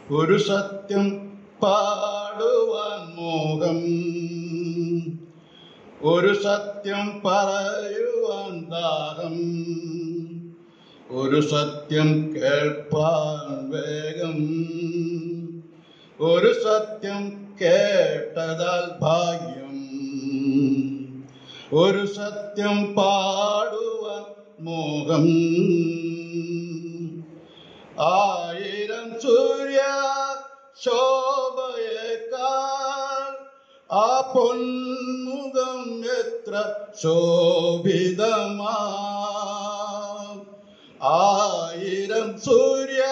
ഒരു സത്യം പാടുവാൻ മോഹം ഒരു സത്യം പറയുവാൻ ദാഹം ഒരു സത്യം കേൾപ്പാൻ വേഗം ഒരു സത്യം കേട്ടതാൽ ഭാഗ്യം ഒരു സത്യം പാടുവാൻ മോഹം ആയിരം സൂര്യ ശോഭയേക്കാൾ ആ പൊന്മുഖം എത്ര ശോഭിതമാ ആയിരം സൂര്യ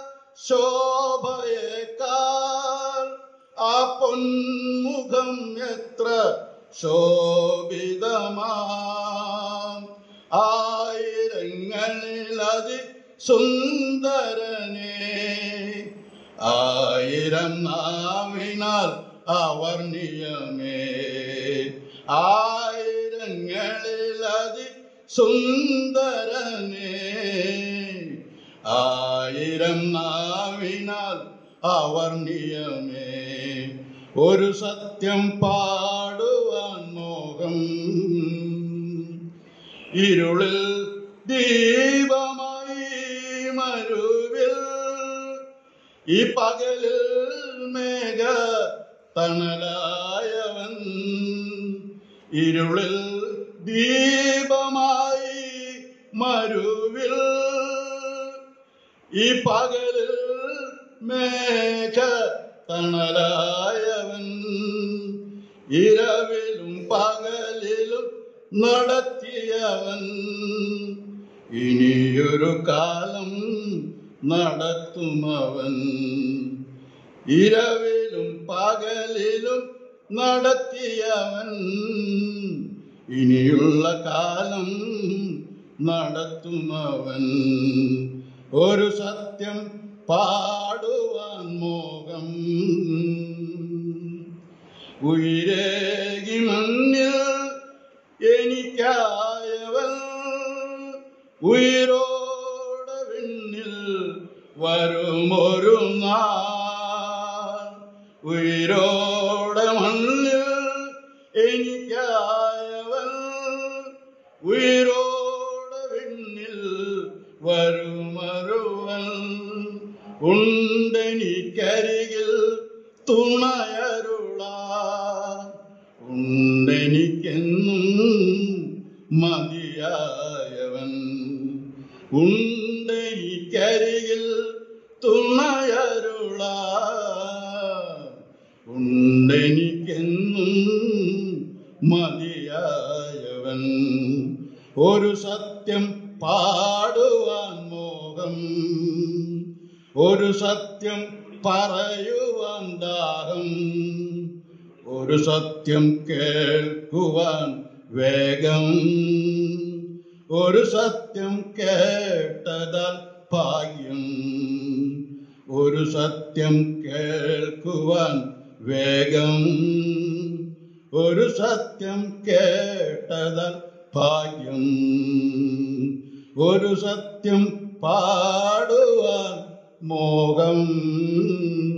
ശോഭയേക്കാൾ ആ പൊന്മുഖം എത്ര ശോഭിതമാ ആയിരങ്ങളിൽ അതി സുന്ദരനെ ആയിരം നാവിനാൽ അവർണിയമേ ആയിരങ്ങളിൽ അതി സുന്ദരനെ ആയിരം നാവിനാൽ അവർണിയമേ ഒരു സത്യം പാടുവാൻ മോഹം ഇരുളിൽ ദീപമായി മരുവിൽ ഈ പകലിൽ മേഘ തണലായവൻ ഇരുളിൽ ദീപമായി മരുവിൽ ഈ പകലിൽ മേഘ തണലായവൻ ഇരവിലും പകലിലും നടത്തിയവൻ ഇനിയൊരു കാലം നടത്തുമവൻ ഇരവിലും പകലിലും നടത്തിയവൻ ഇനിയുള്ള കാലം നടത്തുമവൻ ഒരു സത്യം പാടുവാൻ മോഹം ഉയരേകി മണ്ണിൽ എനിക്കായവൻ ഉയരോടെ വിണ്ണിൽ വരുമൊരു നാൾ ഉയരോടെ മണ്ണിൽ എനിക്കായവൻ ഉയരോടെ വിണ്ണിൽ വരുമരുവൻ ഉണ്ടെനിക്കരികിൽ തുണയരുള ഉണ്ടെനിക്കെന്നും മതിയായവൻ ഉണ്ടെനിക്കരികിൽ തുണയരുള ഉണ്ടെനിക്കെന്നും മതിയായവൻ ഒരു സത്യം പാടുവാൻ മോഹം ഒരു സത്യം പറയുവാൻ ദാഹം ഒരു സത്യം കേൾക്കുവാൻ വേഗം ഒരു സത്യം കേട്ടതാൽ ഭാഗ്യം ഒരു സത്യം കേൾക്കുവാൻ വേഗം ഒരു സത്യം കേട്ടതാൽ ഭാഗ്യം ഒരു സത്യം പാടുവാൻ മോഹം